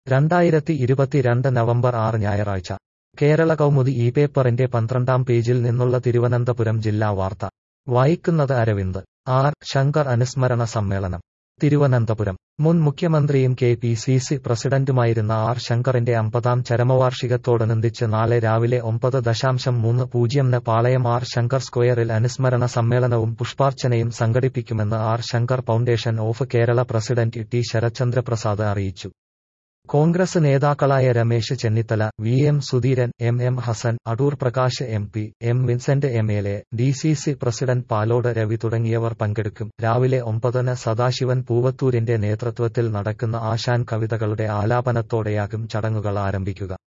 രണ്ടായിരത്തി ഇരുപത്തിരണ്ട് നവംബർ ആറ് ഞായറാഴ്ച കേരള കൗമുദി ഈ പേപ്പറിന്റെ പന്ത്രണ്ടാം പേജിൽ നിന്നുള്ള തിരുവനന്തപുരം ജില്ലാ വാർത്ത വായിക്കുന്നത് അരവിന്ദ് ആർ ശങ്കർ അനുസ്മരണ സമ്മേളനം തിരുവനന്തപുരം മുൻ മുഖ്യമന്ത്രിയും കെ പി സി സി പ്രസിഡന്റുമായിരുന്ന ആർ ശങ്കറിന്റെ അമ്പതാം ചരമവാർഷികത്തോടനുബന്ധിച്ച് നാളെ രാവിലെ ഒമ്പത് ദശാംശം മൂന്ന് പൂജ്യംന് പാളയം ആർ ശങ്കർ സ്ക്വയറിൽ അനുസ്മരണ സമ്മേളനവും പുഷ്പാർച്ചനയും സംഘടിപ്പിക്കുമെന്ന് R Sankar foundation of Kerala president T Sarathchandraprasad അറിയിച്ചു കോൺഗ്രസ് നേതാക്കളായ Ramesh Chennithala V M Sudheeran M M Hassan Adoor Prakash M P M Vincent M L A D C C president Palode Ravi തുടങ്ങിയവർ പങ്കെടുക്കും രാവിലെ ഒമ്പതിന് സദാശിവൻ പൂവത്തൂരിന്റെ നേതൃത്വത്തിൽ നടക്കുന്ന ആശാൻ കവിതകളുടെ ആലാപനത്തോടെയാകും ചടങ്ങുകൾ ആരംഭിക്കുക